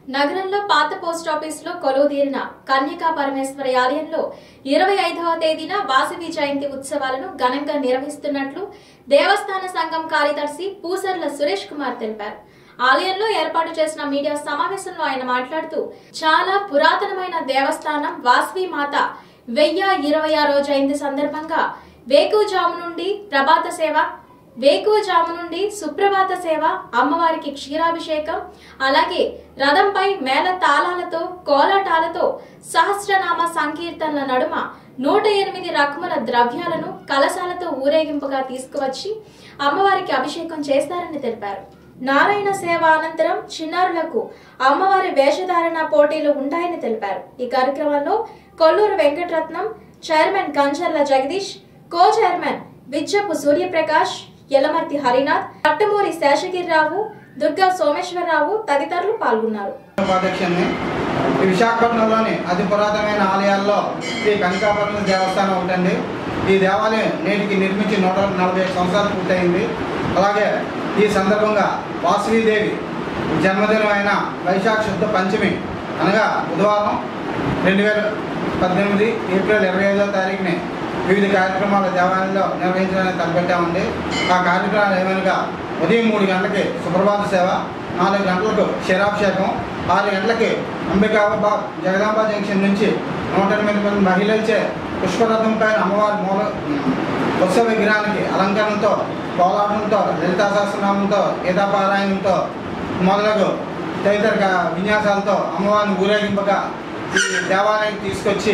నగరంలో పాత post office లో కొలువుదీరిన కన్యకా పరమేశ్వరి ఆలయంలో ఇరవై ఐదవ తేదీన వాసవి జయంతి ఉత్సవాలను ఘనంగా నిర్వహిస్తున్నట్లు దేవస్థాన సంఘం కార్యదర్శి పూసర్ల సురేష్ కుమార్ తెలిపారు ఆలయంలో ఏర్పాటు చేసిన మీడియా సమావేశంలో ఆయన మాట్లాడుతూ చాలా పురాతనమైన దేవస్థానం వాసవి మాత వెయ్య ఇరవై ఆరో జయంతి సందర్భంగా వేకువజాము నుండి ప్రభాత సేవ వేకువజాము నుండి సుప్రభాత సేవ అమ్మవారికి క్షీరాభిషేకం అలాగే రథంపై మేళ తాళాలతో కోలాటాలతో సహస్రనామ సంకీర్తనల నడుమ నూట ఎనిమిది రకముల ద్రవ్యాలను కలశాలతో ఊరేగింపుగా తీసుకువచ్చి అమ్మవారికి అభిషేకం చేస్తారని తెలిపారు నారాయణ సేవ అనంతరం చిన్నారులకు అమ్మవారి వేషధారణ పోటీలు ఉంటాయని తెలిపారు ఈ కార్యక్రమంలో Kolluru Venkataratnam chairman Kancharla Jagadish co chairman Vijjapu Suryaprakash Yalamarthi Harinath Pattamuri Seshagirirao Durga Someswararao తదితరులు పాల్గొన్నారు ఉపాధ్యక్షుని ఈ విశాఖపట్నంలోని అతి పురాతనమైన ఆలయాల్లో శ్రీ కనకాపట్నం దేవస్థానం ఒకటండి ఈ దేవాలయం నేటికి నిర్మించి నూట నలభై ఐదు సంవత్సరాలు పూర్తయింది అలాగే ఈ సందర్భంగా వాసవీదేవి జన్మదినం అయిన వైశాఖ శుద్ధ పంచమి అనగా బుధవారం రెండు వేల పద్దెనిమిది ఏప్రిల్ ఇరవై ఐదో తారీఖుని వివిధ కార్యక్రమాలు దేవాలయంలో నిర్వహించడానికి తలపెట్టామండి ఆ కార్యక్రమాలు ఏమనగా ఉదయం మూడు గంటలకి సుప్రభాత సేవ నాలుగు గంటలకు క్షీరాభిషేకం ఆరు గంటలకి అంబికాబా జగదాంబ జంక్షన్ నుంచి నూట ఎనిమిది మంది మహిళలచే పుష్పరథం పైన అమ్మవారి మూల ఉత్సవ విగ్రహానికి అలంకరణతో కోలాటంతో లలితా సహస్రనామంతో గీతాపారాయణంతో మొదలగు తదితర గా- విన్యాసాలతో అమ్మవారిని ఊరేగింపగా ఈ దేవాలయానికి తీసుకొచ్చి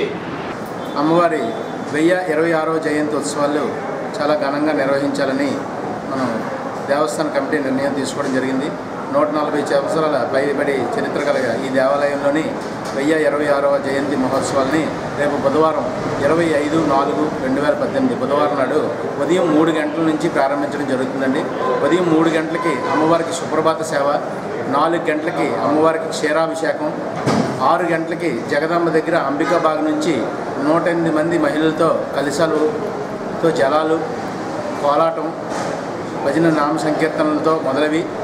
అమ్మవారి వెయ్యి ఇరవై ఆరో జయంతి ఉత్సవాలు చాలా ఘనంగా నిర్వహించాలని మనం దేవస్థాన కమిటీ నిర్ణయం తీసుకోవడం జరిగింది నూట నలభై సంవత్సరాల పైబడి చరిత్ర కల ఈ దేవాలయంలోని వెయ్యి ఇరవై ఆరవ జయంతి మహోత్సవాల్ని రేపు బుధవారం ఇరవై ఐదు నాలుగు రెండు వేల పద్దెనిమిది బుధవారం నాడు ఉదయం మూడు గంటల నుంచి ప్రారంభించడం జరుగుతుందండి ఉదయం మూడు గంటలకి అమ్మవారికి సుప్రభాత సేవ నాలుగు గంటలకి అమ్మవారికి క్షీరాభిషేకం ఆరు గంటలకి జగదాంబ దగ్గర అంబికాబాగ్ నుంచి నూట ఎనిమిది మంది మహిళలతో కలిసాలుతో జలాలు కోలాటం భజన నామ సంకీర్తనలతో మొదలవి